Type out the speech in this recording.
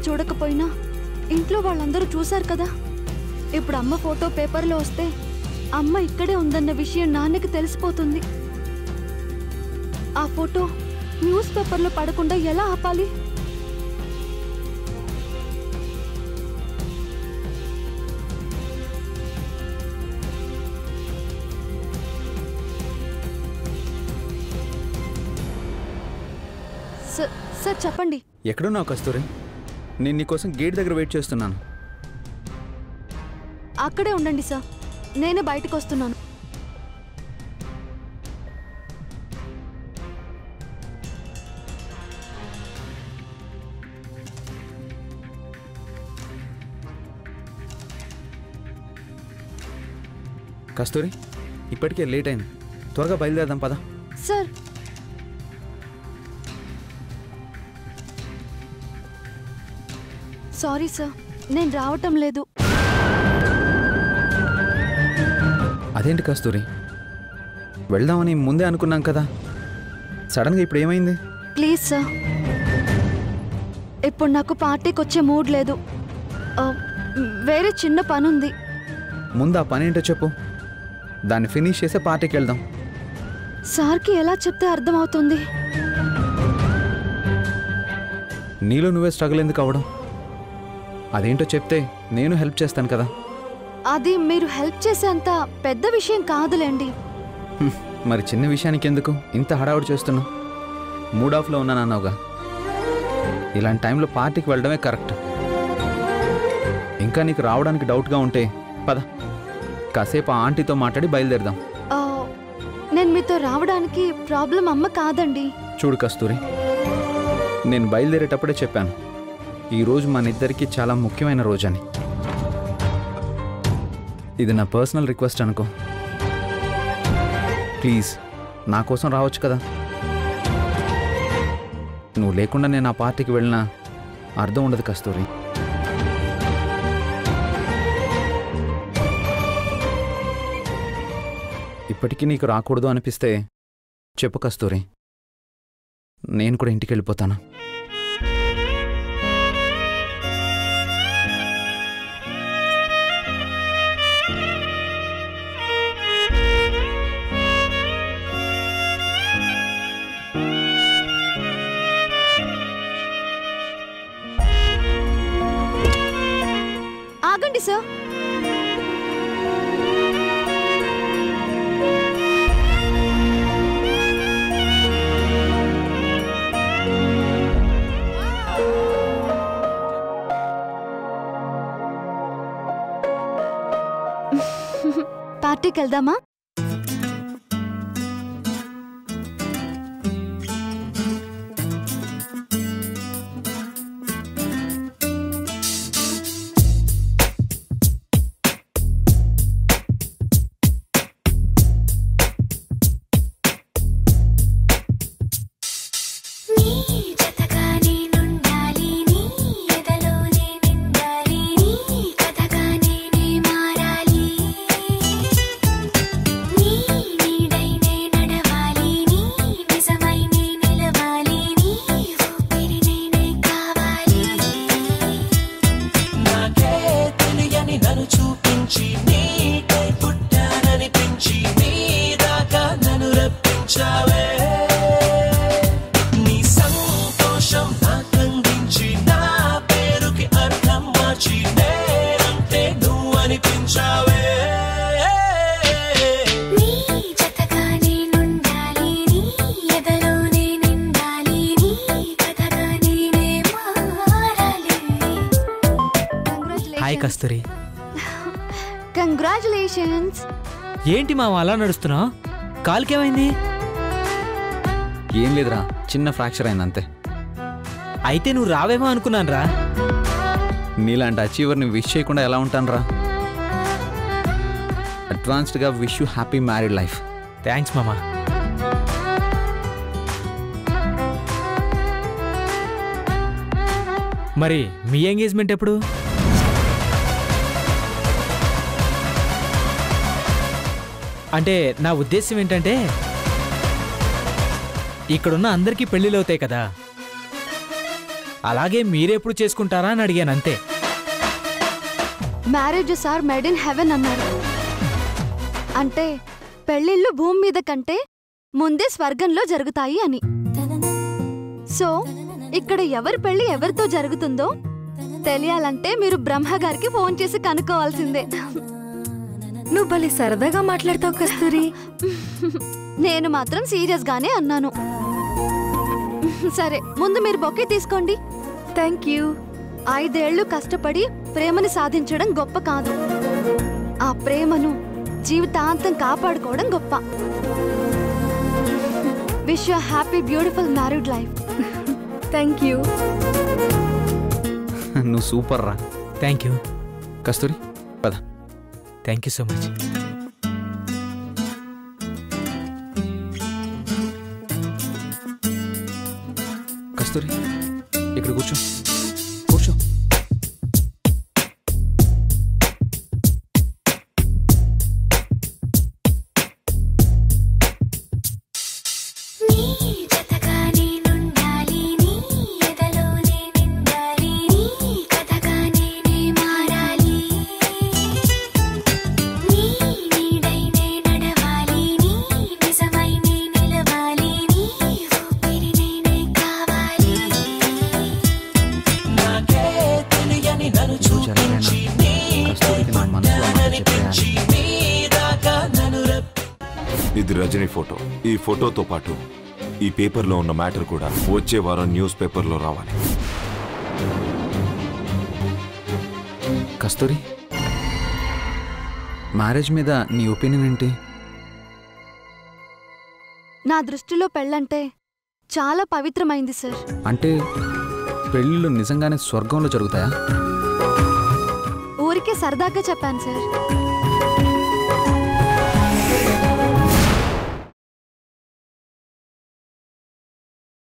చూడకపోయినా ఇంట్లో వాళ్ళందరూ చూశారు కదా ఇప్పుడు అమ్మ ఫోటో పేపర్లో వస్తే అమ్మ ఇక్కడే ఉందన్న విషయం నాన్నకి తెలిసిపోతుంది ఆ ఫోటో న్యూస్ పేపర్లో పడకుండా ఎలా ఆపాలి స- సార్ చెప్పండి ఎక్కడున్నావు కస్తూరి నేను నీకోసం గేట్ దగ్గర వెయిట్ చేస్తున్నాను అక్కడే ఉండండి సార్ నేనే బయటకు వస్తున్నాను కస్తూరి ఇప్పటికే లేట్ అయింది త్వరగా బయలుదేరదాం పద సార్ సారీ సార్ నేను రావటం లేదు అదేంటి కస్తూరి వెళ్దామని ముందే అనుకున్నాం కదా సడన్గా ఇప్పుడు ఏమైంది ప్లీజ్ సార్ ఇప్పుడు నాకు పార్టీకి వచ్చే మూడ్ లేదు ఆ, వేరే చిన్న పనుంది ముందు ఆ పని ఏంటో చెప్పు దాన్ని ఫినిష్ చేసే పార్టీకి వెళ్దాం సార్కి ఎలా చెప్తే అర్థమవుతుంది నీలో నువ్వే స్ట్రగుల్ ఎందుకు అవ్వడం అదేంటో చెప్తే నేను హెల్ప్ చేస్తాను కదా అది మీరు హెల్ప్ చేసేంత పెద్ద విషయం కాదులేండి హ్మ్, మరి చిన్న విషయానికి ఎందుకు ఇంత హడావుడి చేస్తున్నావు మూడ్ ఆఫ్లో ఉన్నాను అన్నావుగా ఇలాంటి టైంలో పార్టీకి వెళ్ళడమే కరెక్ట్ ఇంకా నీకు రావడానికి డౌట్గా ఉంటే పద కాసేపు ఆ ఆంటీతో మాట్లాడి బయలుదేరదాం ఆ, నేను మీతో రావడానికి ప్రాబ్లం అమ్మ కాదండి చూడు కస్తూరి నేను బయలుదేరేటప్పుడే చెప్పాను ఈరోజు మన ఇద్దరికి చాలా ముఖ్యమైన రోజని ఇది నా పర్సనల్ రిక్వెస్ట్ అనుకో ప్లీజ్ నా కోసం రావచ్చు కదా నువ్వు లేకుండా నేను ఆ పార్టీకి వెళ్ళినా అర్థం ఉండదు కస్తూరి ఇప్పటికీ నీకు రాకూడదు అనిపిస్తే చెప్పు కస్తూరి నేను కూడా ఇంటికి వెళ్ళిపోతాను ఆగండి సార్ పార్టీకి వెళ్దామా నీ జతగా నేనుండాలి నీ ఎదలోనే నిండాలి నీ కథగా నేనే మారాలి నీ నీడై నే నడవాలి నీ నిజమై నే నిలవాలి నీ ఊపిరి నేనే కావాలి నాకే తెలియని నన్ను చూపించి నీకై పుట్టాననిపించి నీ దాకా నన్ను రప్పించావే నీ సంతోషం నాకందించి నా పేరుకి అర్థం మార్చి నేనంటే నువ్వు అనిపించావే నీ జతగా నేనుండాలి నీ ఎదలోనే నిండాలి నీ కథగా నేనే మారాలి హాయ్ కస్తూరి కంగ్రాచులేషన్స్ ఏంటి మామ అలా నడుస్తున్నావు కాలుకేమైంది ఏం లేదురా చిన్న ఫ్రాక్చర్ అయింది అంతే అయితే నువ్వు రావేమో అనుకున్నాను రా నీలాంటి అచీవర్ని విష్ చేయకుండా ఎలా ఉంటానురా అడ్వాన్స్డ్గా wish you happy married life thanks మామ మరి మీ ఎంగేజ్మెంట్ ఎప్పుడు అంటే నా ఉద్దేశం ఏంటంటే ఇక్కడున్న అందరికీ పెళ్ళిళ్ళు అవుతాయి కదా అలాగే మీరెప్పుడు చేసుకుంటారా అని అడిగాను అంతే marriages are made in heaven అన్నారు అంటే పెళ్ళిళ్ళు భూమి మీద కంటే ముందే స్వర్గంలో జరుగుతాయి అని సో ఇక్కడ ఎవరి పెళ్లి ఎవరితో జరుగుతుందో తెలియాలంటే మీరు బ్రహ్మ గారికి ఫోన్ చేసి కనుక్కోవాల్సిందే నువ్వు భలే సరదాగా మాట్లాడతావు కస్తూరి నేను మాత్రం సీరియస్ గానే అన్నాను సరే ముందు మీరు బొకే తీసుకోండి థ్యాంక్ యూ ఐదేళ్లు కష్టపడి ప్రేమని సాధించడం గొప్ప కాదు ఆ ప్రేమను జీవితాంతం కాపాడుకోవడం గొప్ప wish you happy beautiful married life thank you నువ్వు సూపర్ రా థ్యాంక్ యూ కస్తూరి పద thank you so much Kasturi ఇక్కడ కూర్చో కూర్చో నీ జతగా నేనుండాలి నీ ఎదలోనే నిండాలి నీ కథగా నేనే మారాలి నీ నీడై నే నడవాలి నీ నిజమై నే నిలవాలి నీ ఊపిరి నేనే కావాలి నాకే తెలియని నన్ను చూపించి నీ కస్తూరికి నా మనసులో మాట అనిపించి నీ దాకా నన్ను రప్పించి ఇది రజనీ ఫోటో ఈ ఫోటోతో పాటు ఈ పేపర్లో ఉన్న మ్యాటర్ కూడా వచ్చే వారం న్యూస్ పేపర్లో రావాలి కస్తూరి మ్యారేజ్ మీద నీ ఒపీనియన్ ఏంటి నా దృష్టిలో పెళ్ళంటే చాలా పవిత్రమైంది సార్ అంటే పెళ్ళిళ్ళు నిజంగానే స్వర్గంలో జరుగుతాయా ఊరికే సరదాగా చెప్పాను సార్